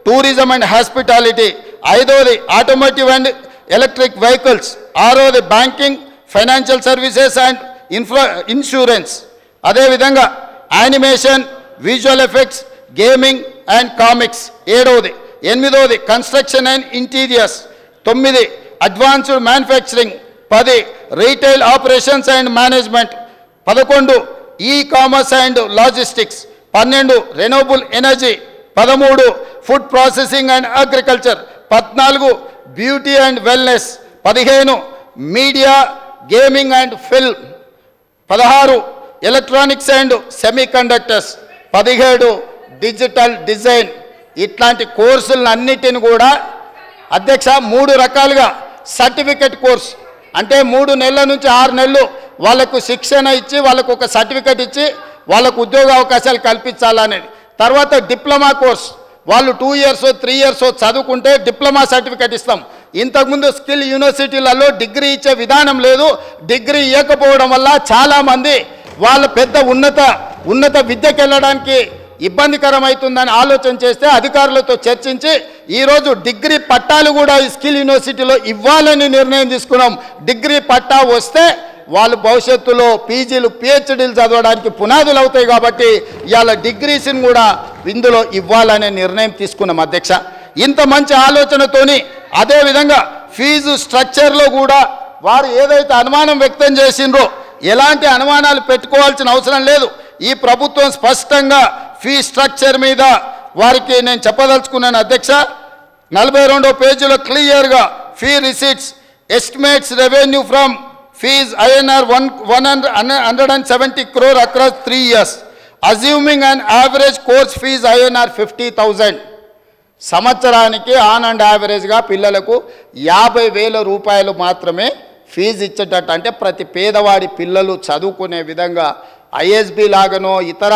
tourism and hospitality ఐదవది automotive and electric vehicles ఆరోది banking financial services and infra insurance అదేవిధంగా animation visual effects gaming and comics ఏడవది ఎనిమిదవది construction and interiors తొమ్మిది advanced manufacturing పది retail operations and management పదకొండు e commerce and logistics పన్నెండు renewable energy పదమూడు food processing and agriculture పద్నాలుగు beauty and wellness పదిహేను మీడియా గేమింగ్ అండ్ ఫిల్మ్ పదహారు ఎలక్ట్రానిక్స్ అండ్ సెమీ కండక్టర్స్ పదిహేడు డిజిటల్ డిజైన్ ఇట్లాంటి కోర్సులను అన్నిటిని కూడా అధ్యక్ష మూడు రకాలుగా సర్టిఫికెట్ కోర్స్ అంటే మూడు నెలల నుంచి ఆరు నెలలు వాళ్ళకు శిక్షణ ఇచ్చి వాళ్ళకు ఒక సర్టిఫికెట్ ఇచ్చి వాళ్ళకు ఉద్యోగ అవకాశాలు కల్పించాలనేది తర్వాత డిప్లొమా కోర్స్ వాళ్ళు టూ ఇయర్స్ త్రీ ఇయర్స్ చదువుకుంటే డిప్లొమా సర్టిఫికెట్ ఇస్తాం ఇంతకుముందు స్కిల్ యూనివర్సిటీలలో డిగ్రీ ఇచ్చే విధానం లేదు డిగ్రీ ఇవ్వకపోవడం వల్ల చాలామంది వాళ్ళ పెద్ద ఉన్నత ఉన్నత విద్యకి వెళ్ళడానికి ఇబ్బందికరమవుతుందని ఆలోచన చేస్తే అధికారులతో చర్చించి ఈరోజు డిగ్రీ పట్టాలు కూడా ఈ స్కిల్ యూనివర్సిటీలో ఇవ్వాలని నిర్ణయం తీసుకున్నాం డిగ్రీ పట్టా వస్తే వాళ్ళు భవిష్యత్తులో పీజీలు పిహెచ్డీలు చదవడానికి పునాదులు అవుతాయి కాబట్టి ఇవాళ డిగ్రీస్ని కూడా ఇందులో ఇవ్వాలనే నిర్ణయం తీసుకున్నాం అధ్యక్ష ఇంత మంచి ఆలోచనతోని అదేవిధంగా ఫీజు స్ట్రక్చర్లో కూడా వారు ఏదైతే అనుమానం వ్యక్తం చేసిండ్రో ఎలాంటి అనుమానాలు పెట్టుకోవాల్సిన అవసరం లేదు ఈ ప్రభుత్వం స్పష్టంగా ఫీ స్ట్రక్చర్ మీద వారికి నేను చెప్పదలుచుకున్నాను అధ్యక్ష నలభై రెండో పేజీలో క్లియర్గా fee receipts estimates revenue from fees INR one one hundred and seventy crore across three years assuming and average course fees INR fifty thousand సంవత్సరానికి ఆన్ అండ్ యావరేజ్గా పిల్లలకు యాభై వేల రూపాయలు మాత్రమే ఫీజు ఇచ్చేటట్టు అంటే ప్రతి పేదవాడి పిల్లలు చదువుకునే విధంగా ఐఎస్బి లాగానో ఇతర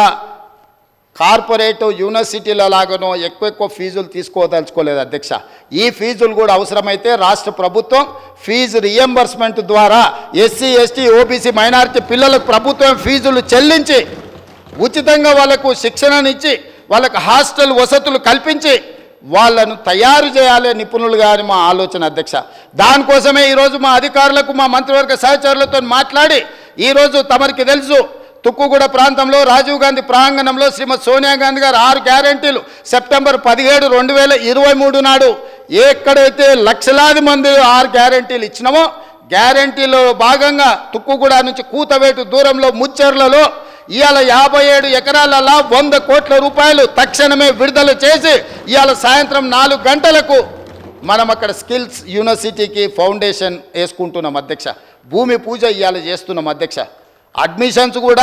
కార్పొరేట్ యూనివర్సిటీల లాగానో ఎక్కువ ఎక్కువ ఫీజులు తీసుకోదలుచుకోలేదు అధ్యక్ష ఈ ఫీజులు కూడా అవసరమైతే రాష్ట్ర ప్రభుత్వం ఫీజు రియంబర్స్మెంట్ ద్వారా ఎస్సీ ఎస్టీ ఓబీసీ మైనారిటీ పిల్లలకు ప్రభుత్వం ఫీజులు చెల్లించి ఉచితంగా వాళ్ళకు శిక్షణనిచ్చి వాళ్ళకు హాస్టల్ వసతులు కల్పించి వాళ్ళను తయారు చేయాలి నిపుణులుగా అని మా ఆలోచన అధ్యక్ష దానికోసమే ఈరోజు మా అధికారులకు మా మంత్రివర్గ సహచరులతో మాట్లాడి ఈరోజు తమరికి తెలుసు తుక్కుగూడ ప్రాంతంలో రాజీవ్ గాంధీ ప్రాంగణంలో శ్రీమతి సోనియా గాంధీ గారు ఆరు గ్యారంటీలు సెప్టెంబర్ పదిహేడు రెండు వేల ఇరవై మూడు నాడు ఎక్కడైతే లక్షలాది మంది ఆరు గ్యారంటీలు ఇచ్చినామో గ్యారంటీలో భాగంగా తుక్కుగూడ నుంచి కూతవేటు దూరంలో ముచ్చెర్లలో ఇవాళ యాభై ఏడు ఎకరాలలో వంద కోట్ల రూపాయలు తక్షణమే విడుదల చేసి ఇవాళ సాయంత్రం నాలుగు గంటలకు మనం అక్కడ స్కిల్స్ యూనివర్సిటీకి ఫౌండేషన్ వేసుకుంటున్నాం అధ్యక్ష భూమి పూజ ఇవాళ చేస్తున్నాం అధ్యక్ష అడ్మిషన్స్ కూడా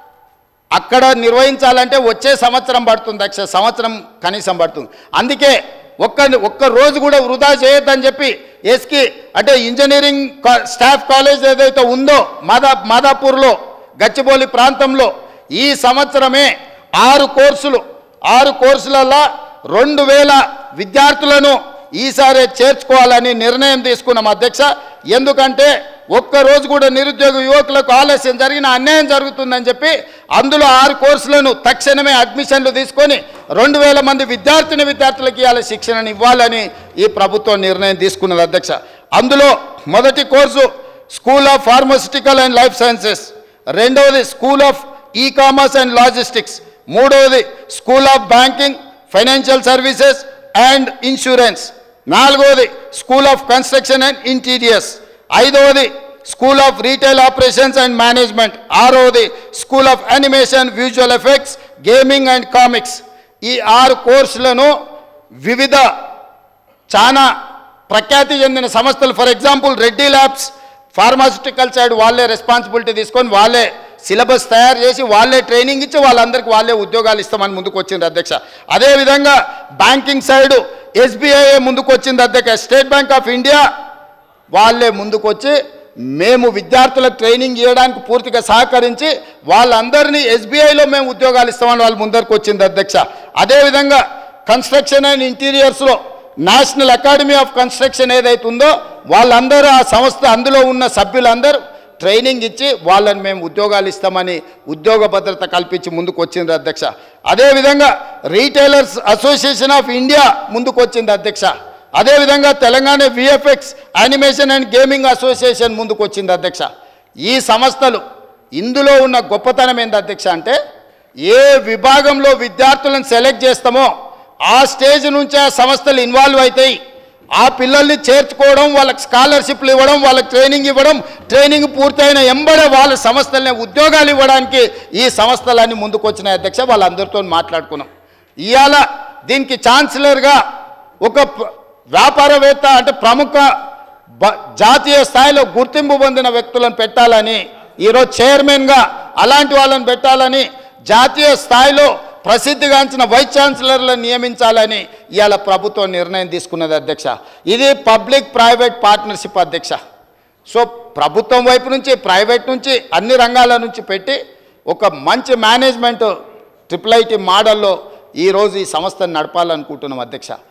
అక్కడ నిర్వహించాలంటే వచ్చే సంవత్సరం పడుతుంది అక్ష సంవత్సరం కనీసం పడుతుంది అందుకే ఒక్క ఒక్క రోజు కూడా వృధా చేయొద్దని చెప్పి ఎస్కి అంటే ఇంజనీరింగ్ కా- స్టాఫ్ కాలేజ్ ఏదైతే ఉందో మాదా మాదాపూర్లో గచ్చిబౌలి ప్రాంతంలో ఈ సంవత్సరమే ఆరు కోర్సులు ఆరు కోర్సులలో రెండు వేల విద్యార్థులను ఈసారి చేర్చుకోవాలని నిర్ణయం తీసుకున్నాం అధ్యక్ష ఎందుకంటే ఒక్క రోజు కూడా నిరుద్యోగ యువకులకు ఆలస్యం జరిగిన అన్యాయం జరుగుతుందని చెప్పి అందులో ఆరు కోర్సులను తక్షణమే అడ్మిషన్లు తీసుకొని రెండు వేల మంది విద్యార్థిని విద్యార్థులకు ఇవాళ శిక్షణను ఇవ్వాలని ఈ ప్రభుత్వం నిర్ణయం తీసుకున్నది అధ్యక్ష అందులో మొదటి course school of pharmaceutical and life sciences రెండవది school of e commerce and logistics మూడవది school of banking financial services and insurance నాలుగవది school of construction and interiors ఐదవది school of retail operations and management ఆరవది school of animation visual effects gaming and comics ఈ ఆరు కోర్సులను వివిధ చాలా ప్రఖ్యాతి చెందిన సంస్థలు for example Reddy labs pharmaceutical side వాళ్ళే రెస్పాన్సిబిలిటీ తీసుకొని వాళ్ళే సిలబస్ తయారు చేసి వాళ్ళే ట్రైనింగ్ ఇచ్చి వాళ్ళందరికీ వాళ్ళే ఉద్యోగాలు ఇస్తామని ముందుకు వచ్చింది అధ్యక్ష అదేవిధంగా బ్యాంకింగ్ సైడ్ ఎస్బీఐ ముందుకు వచ్చింది అధ్యక్ష స్టేట్ బ్యాంక్ ఆఫ్ ఇండియా వాళ్ళే ముందుకొచ్చి మేము విద్యార్థులకు ట్రైనింగ్ ఇవ్వడానికి పూర్తిగా సహకరించి వాళ్ళందరినీ ఎస్బీఐలో మేము ఉద్యోగాలు ఇస్తామని వాళ్ళు ముందరకు వచ్చింది అధ్యక్ష అదేవిధంగా కన్స్ట్రక్షన్ అండ్ ఇంటీరియర్స్లో నేషనల్ అకాడమీ ఆఫ్ కన్స్ట్రక్షన్ ఏదైతే ఉందో వాళ్ళందరూ ఆ సంస్థ అందులో ఉన్న సభ్యులందరూ ట్రైనింగ్ ఇచ్చి వాళ్ళని మేము ఉద్యోగాలు ఇస్తామని ఉద్యోగ భద్రత కల్పించి ముందుకు వచ్చింది అధ్యక్ష అదేవిధంగా రీటైలర్స్ అసోసియేషన్ ఆఫ్ ఇండియా ముందుకు వచ్చింది అధ్యక్ష అదేవిధంగా Telangana VFX animation and gaming association ముందుకు వచ్చింది అధ్యక్ష ఈ సంస్థలు ఇందులో ఉన్న గొప్పతనం ఏంది అధ్యక్ష అంటే ఏ విభాగంలో విద్యార్థులను సెలెక్ట్ చేస్తామో ఆ స్టేజ్ నుంచే ఆ సంస్థలు ఇన్వాల్వ్ అవుతాయి ఆ పిల్లల్ని చేర్చుకోవడం వాళ్ళకి స్కాలర్షిప్లు ఇవ్వడం వాళ్ళకి ట్రైనింగ్ ఇవ్వడం ట్రైనింగ్ పూర్తయిన ఎంబడే వాళ్ళ సంస్థలనే ఉద్యోగాలు ఇవ్వడానికి ఈ సంస్థలన్నీ ముందుకు వచ్చినాయి అధ్యక్ష వాళ్ళందరితో మాట్లాడుకున్నాం ఇవాళ దీనికి ఛాన్సలర్గా ఒక ప- వ్యాపారవేత్త అంటే ప్రముఖ బ- జాతీయ స్థాయిలో గుర్తింపు పొందిన వ్యక్తులను పెట్టాలని ఈరోజు చైర్మన్గా అలాంటి వాళ్ళని పెట్టాలని జాతీయ స్థాయిలో ప్రసిద్ధిగాంచిన వైస్ ఛాన్సలర్లను నియమించాలని ఇవాళ ప్రభుత్వం నిర్ణయం తీసుకున్నది అధ్యక్ష ఇది పబ్లిక్ ప్రైవేట్ పార్ట్నర్షిప్ అధ్యక్ష సో ప్రభుత్వం వైపు నుంచి ప్రైవేట్ నుంచి అన్ని రంగాల నుంచి పెట్టి ఒక మంచి మేనేజ్మెంట్ ట్రిపుల్ ఐటీ మోడల్లో ఈరోజు ఈ సంస్థను నడపాలనుకుంటున్నాం అధ్యక్ష